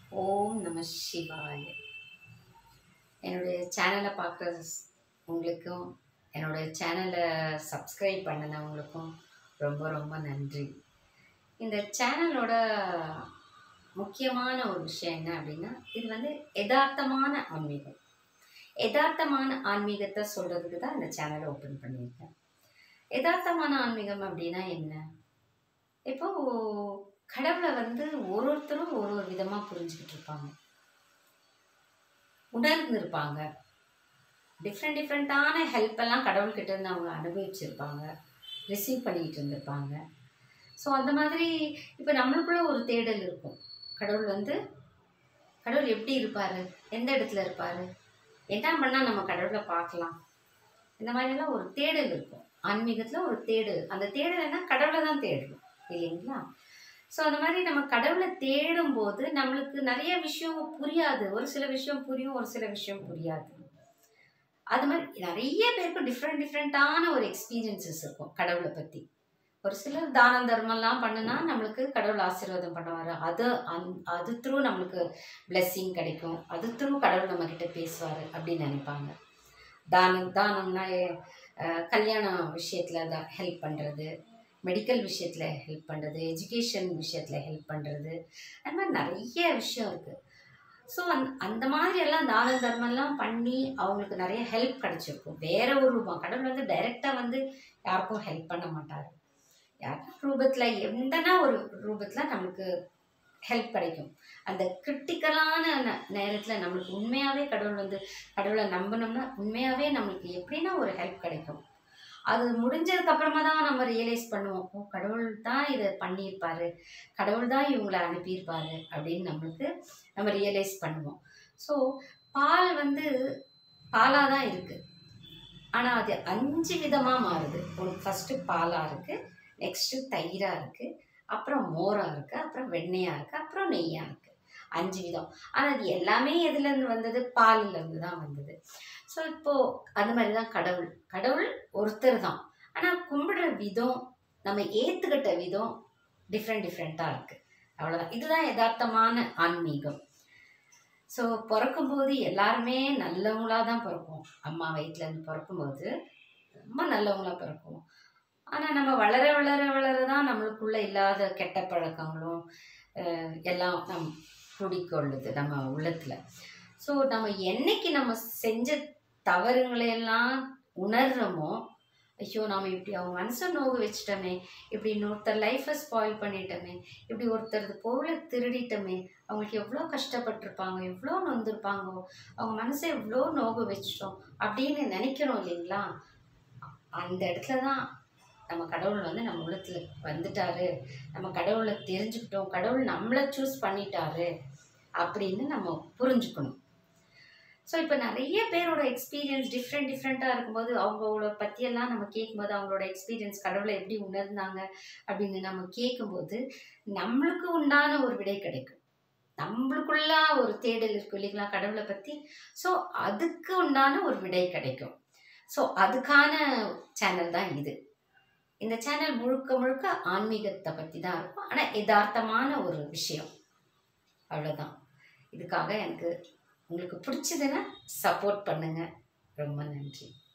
ஓம் நம சிவாய என்னுடைய சேனலை பார்க்குற உங்களுக்கும் என்னுடைய சேனலை சப்ஸ்கிரைப் பண்ணினவங்களுக்கும் ரொம்ப ரொம்ப நன்றி இந்த சேனலோட முக்கியமான ஒரு விஷயம் என்ன அப்படின்னா இது வந்து யதார்த்தமான ஆன்மீகம் யதார்த்தமான ஆன்மீகத்தை சொல்கிறதுக்கு தான் இந்த சேனலை ஓப்பன் பண்ணியிருக்கேன் யதார்த்தமான ஆன்மீகம் அப்படின்னா என்ன இப்போ கடவுளை வந்து ஒரு ஒருத்தரும் ஒரு ஒரு விதமாக புரிஞ்சுக்கிட்டு இருப்பாங்க உணர்ந்து இருப்பாங்க டிஃப்ரெண்ட் டிஃப்ரெண்ட்டான ஹெல்ப் எல்லாம் கடவுள்கிட்ட இருந்து அவங்க அனுபவிச்சிருப்பாங்க ரிசீவ் பண்ணிக்கிட்டு இருந்திருப்பாங்க ஸோ அந்த மாதிரி இப்போ நம்மளுக்குள்ள ஒரு தேடல் இருக்கும் கடவுள் வந்து கடவுள் எப்படி இருப்பார் எந்த இடத்துல இருப்பார் என்ன பண்ணால் நம்ம கடவுளை பார்க்கலாம் இந்த மாதிரிலாம் ஒரு தேடல் இருக்கும் ஆன்மீகத்தில் ஒரு தேடல் அந்த தேடல் என்ன கடவுளை தான் தேடணும் இல்லைங்களா ஸோ அந்த மாதிரி நம்ம கடவுளை தேடும் போது நம்மளுக்கு நிறைய விஷயம் புரியாது ஒரு சில விஷயம் புரியும் ஒரு சில விஷயம் புரியாது அது மாதிரி நிறைய பேருக்கு டிஃப்ரெண்ட் டிஃப்ரெண்ட்டான ஒரு எக்ஸ்பீரியன்சஸ் இருக்கும் கடவுளை பற்றி ஒரு சிலர் தானம் தர்மம்லாம் பண்ணுனா நம்மளுக்கு கடவுள் ஆசீர்வாதம் பண்ணுவார் அது அந் அது த்ரூ நம்மளுக்கு பிளெஸ்ஸிங் கிடைக்கும் அது த்ரூ கடவுள் நம்மக்கிட்ட பேசுவார் அப்படின்னு நினைப்பாங்க தானம் தானம்னா அஹ், கல்யாண விஷயத்தில் தான் ஹெல்ப் பண்ணுறது மெடிக்கல் விஷயத்தில் ஹெல்ப் பண்ணுறது எஜுகேஷன் விஷயத்தில் ஹெல்ப் பண்ணுறது அது மாதிரி நிறைய விஷயம் இருக்குது ஸோ அந் அந்த மாதிரி எல்லாம் தான தர்மம்லாம் பண்ணி அவங்களுக்கு நிறைய ஹெல்ப் கிடச்சிருக்கும் வேற ஒரு ரூபம் கடவுள் வந்து டைரெக்டாக வந்து யாருக்கும் ஹெல்ப் பண்ண மாட்டார் யார் ரூபத்தில் எந்தனா ஒரு ரூபத்தில் நம்மளுக்கு ஹெல்ப் கிடைக்கும் அந்த கிரிட்டிக்கலான நேரத்தில் நம்மளுக்கு உண்மையாகவே கடவுள் வந்து கடவுளை நம்பினோம்னா உண்மையாகவே நம்மளுக்கு எப்படின்னா ஒரு ஹெல்ப் கிடைக்கும் அது முடிஞ்சதுக்கு அப்புறமா தான் நம்ம ரியலைஸ் பண்ணுவோம் ஓ கடவுள் தான் இதை பண்ணியிருப்பாரு கடவுள் தான் இவங்களை அனுப்பியிருப்பாரு அப்படின்னு நம்மளுக்கு நம்ம ரியலைஸ் பண்ணுவோம் ஸோ பால் வந்து பாலாக தான் இருக்குது ஆனால் அது அஞ்சு விதமாக மாறுது ஒரு ஃபஸ்ட்டு பாலாக இருக்குது நெக்ஸ்ட்டு தயிராக இருக்குது அப்புறம் மோராக இருக்குது அப்புறம் வெண்ணெயாக இருக்குது அப்புறம் நெய்யாக இருக்குது அஞ்சு விதம் ஆனால் அது எல்லாமே எதுலேருந்து வந்தது பாலிலேருந்து தான் வந்தது ஸோ இப்போது அந்த மாதிரி தான் கடவுள் கடவுள் ஒருத்தர் தான் ஆனால் கும்பிடுற விதம் நம்ம ஏற்றுக்கிட்ட விதம் டிஃப்ரெண்ட் டிஃப்ரெண்ட்டாக இருக்குது அவ்வளோதான் இதுதான் யதார்த்தமான ஆன்மீகம் ஸோ பிறக்கும்போது எல்லாருமே நல்லவங்களாக தான் பிறப்போம் அம்மா வயிற்றுலேருந்து பிறக்கும்போது ரொம்ப நல்லவங்களா பிறக்கும் ஆனால் நம்ம வளர வளர வளர தான் நம்மளுக்குள்ள இல்லாத கெட்ட பழக்கங்களும் அஹ், எல்லாம் நம் குடிக்கொள்ளுது நம்ம உள்ளத்தில் ஸோ நம்ம என்னைக்கு நம்ம செஞ்ச தவறுங்களையெல்லாம் உணர்றோமோ ஐயோ நாம் இப்படி அவங்க மனசை நோவு வச்சிட்டோமே இப்படி இன்னொருத்தர் லைஃப்பை ஸ்பாயில் பண்ணிட்டோமே இப்படி ஒருத்தரது பொருளை திருடிட்டோமே அவங்களுக்கு எவ்வளோ கஷ்டப்பட்டிருப்பாங்க எவ்வளோ நொந்திருப்பாங்கோ அவங்க மனசை எவ்வளோ நோவு வச்சிட்டோம் அப்படின்னு நினைக்கிறோம் இல்லைங்களா அந்த இடத்துல தான் நம்ம கடவுள் வந்து நம்ம உள்ளத்துல வந்துட்டாரு நம்ம கடவுளை தெரிஞ்சுக்கிட்டோம் கடவுள் நம்மளை சூஸ் பண்ணிட்டாரு அப்படின்னு நம்ம புரிஞ்சுக்கணும் ஸோ இப்போ நிறைய பேரோட எக்ஸ்பீரியன்ஸ் டிஃப்ரெண்ட் டிஃப்ரெண்ட்டாக இருக்கும்போது அவங்களோட பற்றியெல்லாம் நம்ம கேட்கும்போது அவங்களோட எக்ஸ்பீரியன்ஸ் கடவுளை எப்படி உணர்ந்தாங்க அப்படின்னு நம்ம கேட்கும்போது நம்மளுக்கு உண்டான ஒரு விடை கிடைக்கும் நம்மளுக்குள்ள ஒரு தேடல் இருக்கும் இல்லைங்களா கடவுளை பற்றி ஸோ அதுக்கு உண்டான ஒரு விடை கிடைக்கும் ஸோ அதுக்கான சேனல் தான் இது இந்த சேனல் முழுக்க முழுக்க ஆன்மீகத்தை பற்றி தான் இருக்கும் ஆனால் யதார்த்தமான ஒரு விஷயம் அவ்வளோதான் இதுக்காக எனக்கு உங்களுக்கு பிடிச்சதுன்னா சப்போர்ட் பண்ணுங்கள் ரொம்ப நன்றி